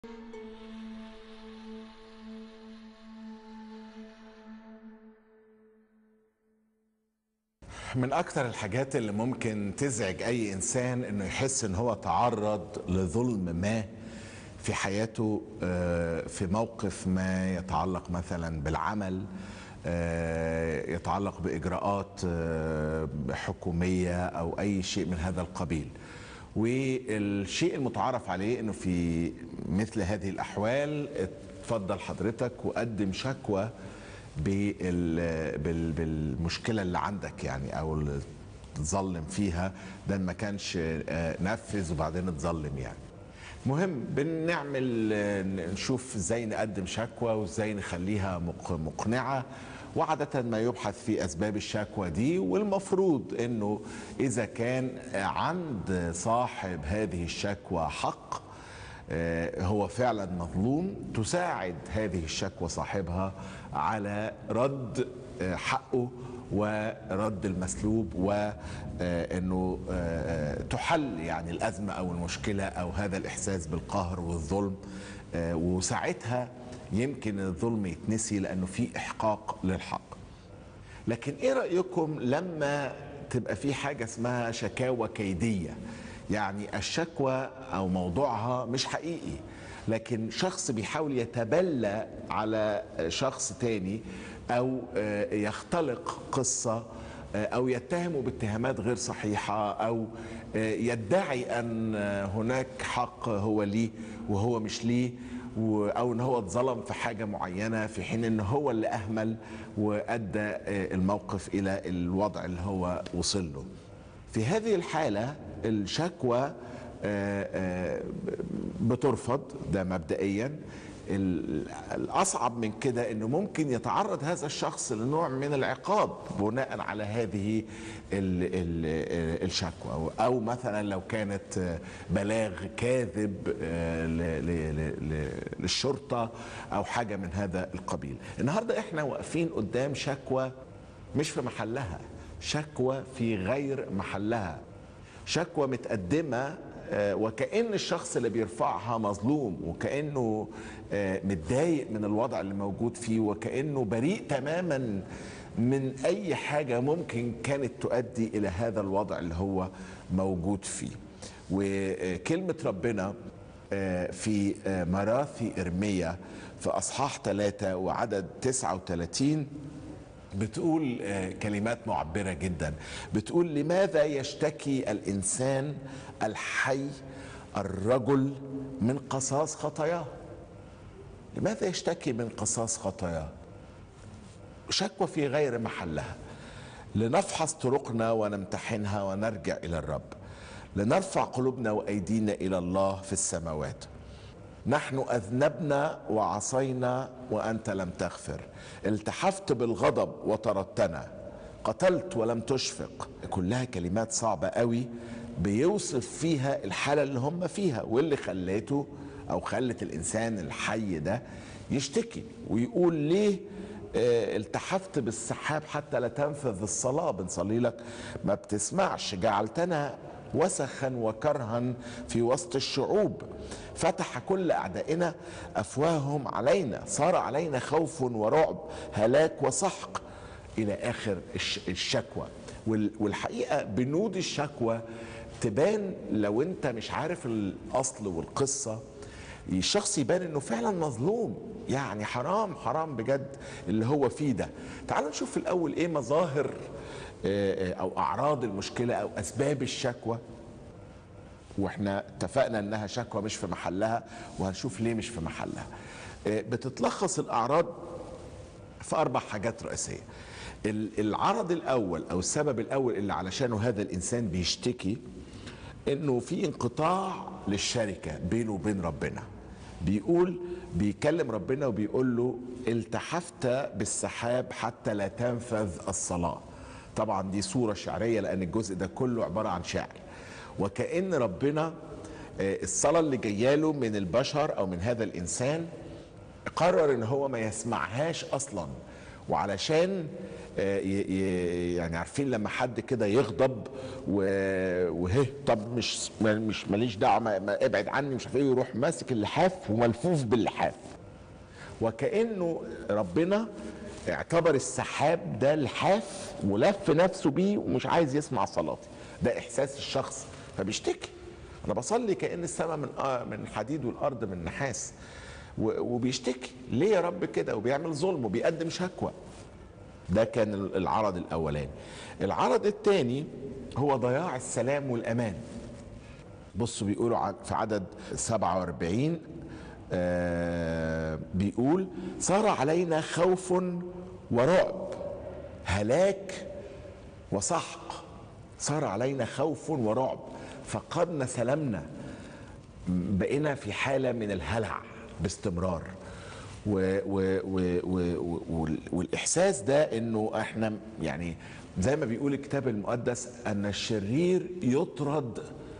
من أكثر الحاجات اللي ممكن تزعج أي إنسان إنه يحس إن هو تعرض لظلم ما في حياته آه، في موقف ما يتعلق مثلا بالعمل آه، يتعلق بإجراءات آه، حكومية أو أي شيء من هذا القبيل والشيء المتعارف عليه إنه في مثل هذه الأحوال اتفضل حضرتك وقدم شكوى بال- بال- بالمشكله اللي عندك يعني او اللي تظلم فيها ده ما كانش آه، نفذ وبعدين اتظلم يعني مهم بنعمل آه، نشوف ازاي نقدم شكوى وازاي نخليها مق- مقنعه وعادة ما يبحث في أسباب الشكوى دي والمفروض أنه إذا كان عند صاحب هذه الشكوى حق آه، هو فعلا مظلوم تساعد هذه الشكوى صاحبها على رد آه، حقه ورد المسلوب وانه تحل يعني الازمه او المشكله او هذا الاحساس بالقهر والظلم آه، وساعتها يمكن الظلم يتنسي لانه في احقاق للحق لكن ايه رايكم لما تبقى في حاجه اسمها شكاوى كيديه يعني الشكوى او موضوعها مش حقيقي لكن شخص بيحاول يتبلى على شخص تاني او آه، يختلق قصه آه، او يتهمه باتهامات غير صحيحه او آه، يدعي ان هناك حق هو ليه وهو مش ليه و- او ان هو اتظلم في حاجه معينه في حين ان هو اللي اهمل وادى آه، الموقف الى الوضع اللي هو وصل له في هذه الحاله الشكوى آه، آه، بترفض ده مبدئيا ال- الاصعب من كده انه ممكن يتعرض هذا الشخص لنوع من العقاب بناء على هذه ال ال الشكوى أو- او مثلا لو كانت آه، بلاغ كاذب آه، ل- ل- ل- ل- للشرطه او حاجه من هذا القبيل النهارده احنا واقفين قدام شكوى مش في محلها شكوى في غير محلها شكوى متقدمه آه، وكأن الشخص اللي بيرفعها مظلوم وكأنه آه، متضايق من الوضع اللي موجود فيه وكأنه بريء تماما من أي حاجة ممكن كانت تؤدي إلى هذا الوضع اللي هو موجود فيه وكلمة ربنا آه، في آه، مراثي إرميا في أصحاح ثلاثة وعدد 39 بتقول آه، كلمات معبرة جدا بتقول لماذا يشتكي الإنسان الحي الرجل من قصاص خطاياه لماذا يشتكي من قصاص خطاياه شكوى في غير محلها لنفحص طرقنا ونمتحنها ونرجع إلى الرب لنرفع قلوبنا وأيدينا إلى الله في السماوات نحن أذنبنا وعصينا وأنت لم تغفر التحفت بالغضب وطردتنا قتلت ولم تشفق كلها كلمات صعبة قوي بيوصف فيها الحالة اللي هم فيها واللي خليته أو خلت الإنسان الحي ده يشتكي ويقول ليه آه، التحفت بالسحاب حتى لا تنفذ الصلاة بنصلي لك ما بتسمعش جعلتنا وسخا وكرها في وسط الشعوب فتح كل أعدائنا أفواههم علينا صار علينا خوف ورعب هلاك وسحق إلى آخر الش- الشكوى وال- والحقيقة بنود الشكوى تبان لو أنت مش عارف الأصل والقصة الشخص يبان انه فعلا مظلوم يعني حرام حرام بجد اللي هو فيه ده تعال نشوف في الاول ايه مظاهر آه، آه، او اعراض المشكله او اسباب الشكوى واحنا اتفقنا انها شكوى مش في محلها وهنشوف ليه مش في محلها آه، بتتلخص الاعراض في اربع حاجات رئيسيه ال- العرض الاول او السبب الاول اللي علشانه هذا الانسان بيشتكي انه في انقطاع للشركه بينه وبين ربنا بيقول بيكلم ربنا وبيقول له التحفت بالسحاب حتى لا تنفذ الصلاه طبعا دي صوره شعريه لان الجزء ده كله عباره عن شعر وكأن ربنا آه، الصلاه اللي جايه له من البشر او من هذا الانسان قرر ان هو ما يسمعهاش اصلا وعلشان آه، ي- ي- يعني عارفين لما حد كده يغضب و- وهه طب مش مش ماليش دعوه ما- ما ابعد عني مش عارف ايه يروح ماسك اللحاف وملفوف باللحاف وكانه ربنا اعتبر السحاب ده لحاف ولف نفسه بيه ومش عايز يسمع صلاتي ده احساس الشخص فبيشتكي انا بصلي كان السماء من آه من حديد والارض من نحاس و- وبيشتكي ليه يا رب كده وبيعمل ظلم وبيقدم شكوى ده كان العرض الاولاني العرض الثاني هو ضياع السلام والامان بصوا بيقولوا ع- في عدد 47 آه بيقول صار علينا خوف ورعب هلاك وسحق صار علينا خوف ورعب فقدنا سلامنا بقينا في حالة من الهلع باستمرار و و و و و والإحساس ده إنه إحنا يعني زي ما بيقول الكتاب المقدس أن الشرير يطرد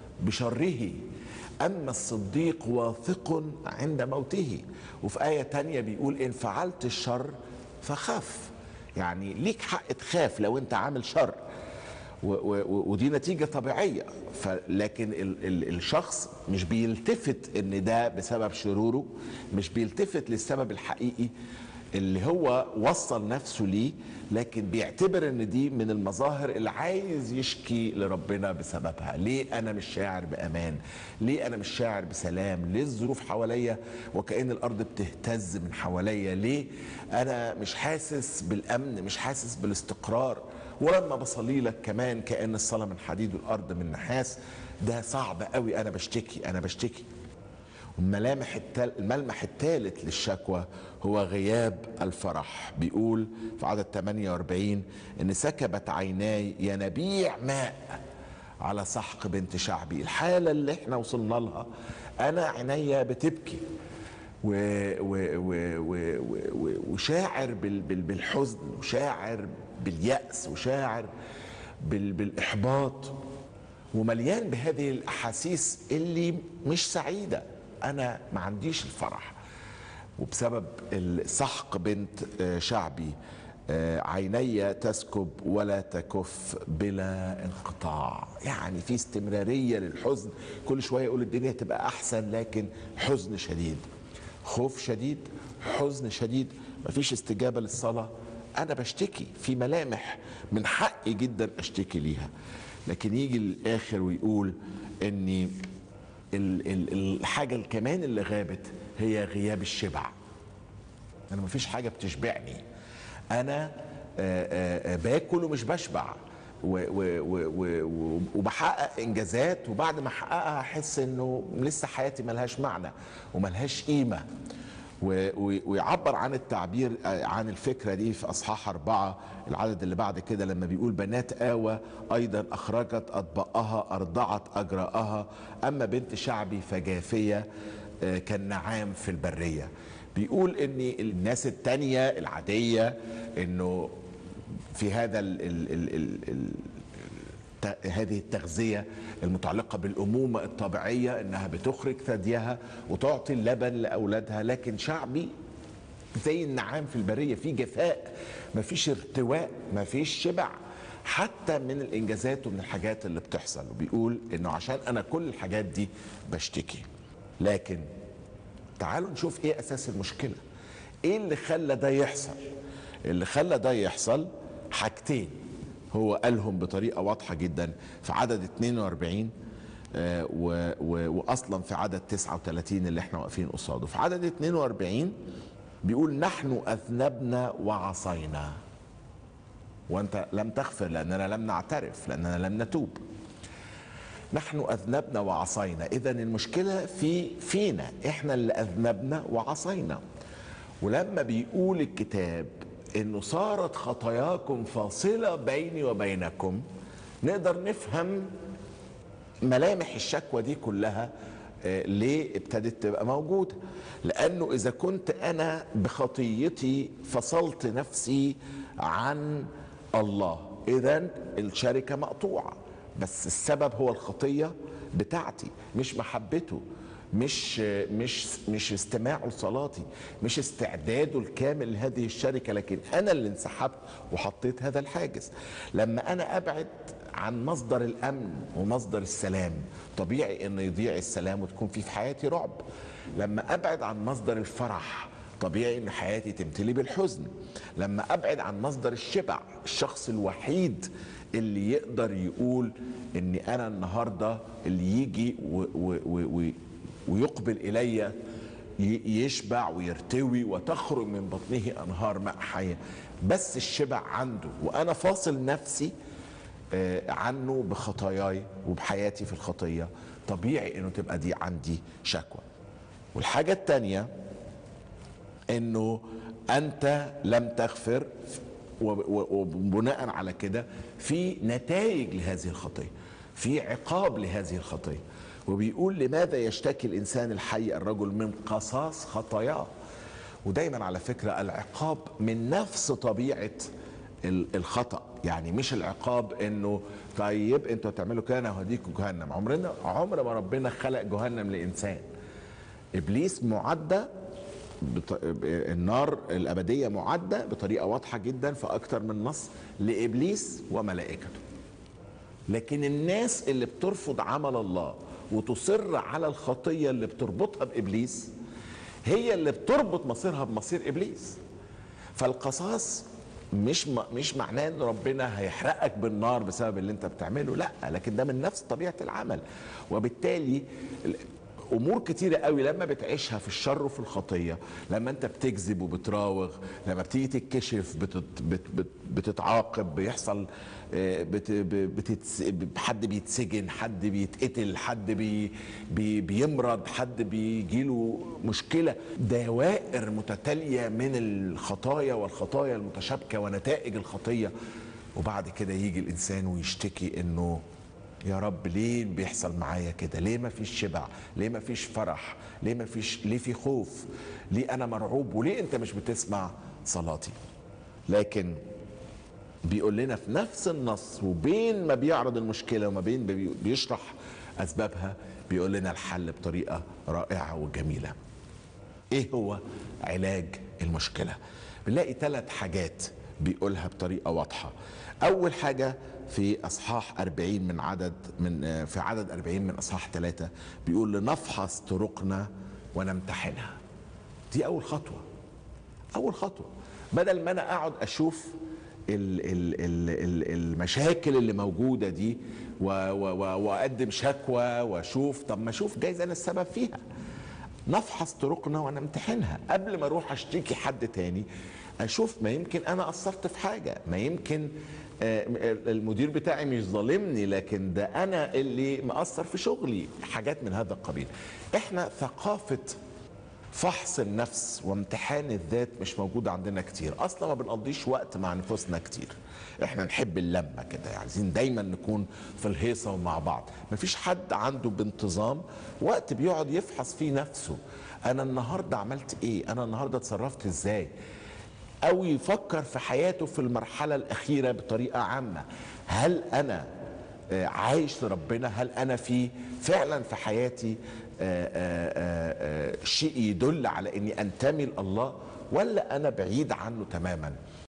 بشره أما الصديق واثق عند موته وفي آية تانية بيقول إن فعلت الشر فخاف يعني ليك حق تخاف لو أنت عامل شر و- و- ودي نتيجة طبيعية لكن ال ال الشخص مش بيلتفت ان ده بسبب شروره مش بيلتفت للسبب الحقيقي اللي هو وصل نفسه ليه لكن بيعتبر ان دي من المظاهر اللي عايز يشكي لربنا بسببها ليه انا مش شاعر بامان ليه انا مش شاعر بسلام ليه الظروف حواليا وكأن الارض بتهتز من حواليا ليه انا مش حاسس بالامن مش حاسس بالاستقرار ولما بصلي لك كمان كأن الصلاة من حديد والأرض من نحاس ده صعب قوي أنا بشتكي أنا بشتكي الملامح التال الملمح الثالث للشكوى هو غياب الفرح بيقول في عدد 48 ان سكبت عيناي ينابيع ماء على سحق بنت شعبي الحالة اللي احنا وصلنا لها انا عينيا بتبكي و و و و و و وشاعر بال بال بالحزن وشاعر باليأس وشاعر بال بالإحباط ومليان بهذه الأحاسيس اللي مش سعيدة أنا ما عنديش الفرح وبسبب سحق بنت آه، شعبي آه، عيني تسكب ولا تكف بلا انقطاع يعني في استمرارية للحزن كل شوية يقول الدنيا تبقى أحسن لكن حزن شديد خوف شديد حزن شديد مفيش استجابة للصلاة أنا بشتكي في ملامح من حقي جدا أشتكي ليها لكن يجي الآخر ويقول إني ال- ال- الحاجة كمان اللي غابت هي غياب الشبع انا مفيش حاجه بتشبعني انا آه، آه، آه، باكل ومش بشبع و- و- و- و- و- وبحقق انجازات وبعد ما احققها احس انه لسه حياتي ملهاش معنى وملهاش قيمه و- و- ويعبر عن التعبير آه، عن الفكره دي في اصحاح اربعه العدد اللي بعد كده لما بيقول بنات آوى ايضا اخرجت اطباقها ارضعت اجراءها اما بنت شعبي فجافيه آه، كالنعام في البريه بيقول ان الناس التانية العادية انه في هذا ال ال ال ال ال ت- هذه التغذية المتعلقة بالأمومة الطبيعية إنها بتخرج ثديها وتعطي اللبن لأولادها لكن شعبي زي النعام في البرية في جفاء مفيش ارتواء مفيش شبع حتى من الإنجازات ومن الحاجات اللي بتحصل وبيقول إنه عشان أنا كل الحاجات دي بشتكي لكن تعالوا نشوف ايه اساس المشكله ايه اللي خلى ده يحصل اللي خلى ده يحصل حاجتين هو قالهم بطريقه واضحه جدا في عدد 42 آه، و- و- واصلا في عدد 39 اللي احنا واقفين قصاده في عدد 42 بيقول نحن اذنبنا وعصينا وانت لم تغفر لاننا لم نعترف لاننا لم نتوب نحن اذنبنا وعصينا اذا المشكله في فينا احنا اللي اذنبنا وعصينا ولما بيقول الكتاب انه صارت خطاياكم فاصله بيني وبينكم نقدر نفهم ملامح الشكوى دي كلها آه، ليه ابتدت تبقى موجوده لانه اذا كنت انا بخطيتي فصلت نفسي عن الله اذا الشركه مقطوعه بس السبب هو الخطيه بتاعتي مش محبته مش مش مش استماعه لصلاتي مش استعداده الكامل لهذه الشركه لكن انا اللي انسحبت وحطيت هذا الحاجز لما انا ابعد عن مصدر الامن ومصدر السلام طبيعي ان يضيع السلام وتكون في في حياتي رعب لما ابعد عن مصدر الفرح طبيعي ان حياتي تمتلي بالحزن لما ابعد عن مصدر الشبع الشخص الوحيد اللي يقدر يقول اني انا النهارده اللي يجي و و و و ويقبل الي ي- يشبع ويرتوي وتخرج من بطنه انهار ماء حيه بس الشبع عنده وانا فاصل نفسي آه، عنه بخطاياي وبحياتي في الخطيه طبيعي انه تبقى دي عندي شكوى والحاجه الثانيه انه انت لم تغفر و- و- وبناء على كده في نتائج لهذه الخطيه في عقاب لهذه الخطيه وبيقول لماذا يشتكي الانسان الحي الرجل من قصاص خطاياه ودايما على فكره العقاب من نفس طبيعه ال- الخطا يعني مش العقاب انه طيب انتوا هتعملوا كده انا هديكم جهنم عمرنا عمر ما ربنا خلق جهنم لانسان ابليس معدة بط... النار الابديه معده بطريقه واضحه جدا في اكتر من نص لابليس وملائكته لكن الناس اللي بترفض عمل الله وتصر على الخطيه اللي بتربطها بابليس هي اللي بتربط مصيرها بمصير ابليس فالقصاص مش م... مش معناه ان ربنا هيحرقك بالنار بسبب اللي انت بتعمله لا لكن ده من نفس طبيعه العمل وبالتالي ال- امور كتيره قوي لما بتعيشها في الشر وفي الخطيه لما انت بتكذب وبتراوغ لما بتيجي تتكشف بتت بت بت بتتعاقب بيحصل آه، بت بتتس حد بيتسجن حد بيتقتل حد بي بي بيمرض حد بيجيله مشكله دوائر متتاليه من الخطايا والخطايا المتشابكه ونتائج الخطيه وبعد كده يجي الانسان ويشتكي انه يا رب ليه بيحصل معايا كده ليه ما فيش شبع ليه ما فيش فرح ليه ما فيش ليه في خوف ليه انا مرعوب وليه انت مش بتسمع صلاتي لكن بيقول لنا في نفس النص وبين ما بيعرض المشكله وما بين بي- بيشرح اسبابها بيقول لنا الحل بطريقه رائعه وجميله ايه هو علاج المشكله بنلاقي ثلاث حاجات بيقولها بطريقه واضحه اول حاجه في اصحاح 40 من عدد من آه، في عدد 40 من اصحاح ثلاثة بيقول لنفحص طرقنا ونمتحنها دي اول خطوه اول خطوه بدل ما انا اقعد اشوف ال ال ال ال المشاكل اللي موجوده دي و- و- و- واقدم شكوى واشوف طب ما اشوف جايز انا السبب فيها نفحص طرقنا ونمتحنها قبل ما اروح اشتكي حد تاني اشوف ما يمكن انا قصرت في حاجه ما يمكن آه، المدير بتاعي مش ظالمني لكن ده انا اللي مقصر في شغلي حاجات من هذا القبيل احنا ثقافه فحص النفس وامتحان الذات مش موجودة عندنا كتير اصلا ما بنقضيش وقت مع نفوسنا كتير احنا نحب اللمة كده يعني عايزين دايما نكون في الهيصة ومع بعض مفيش حد عنده بانتظام وقت بيقعد يفحص فيه نفسه انا النهاردة عملت ايه انا النهاردة اتصرفت ازاي او يفكر في حياته في المرحلة الاخيرة بطريقة عامة هل انا آه، عايش لربنا هل انا في فعلا في حياتي آه، آه، آه، آه، شيء يدل على اني انتمي لله ولا انا بعيد عنه تماما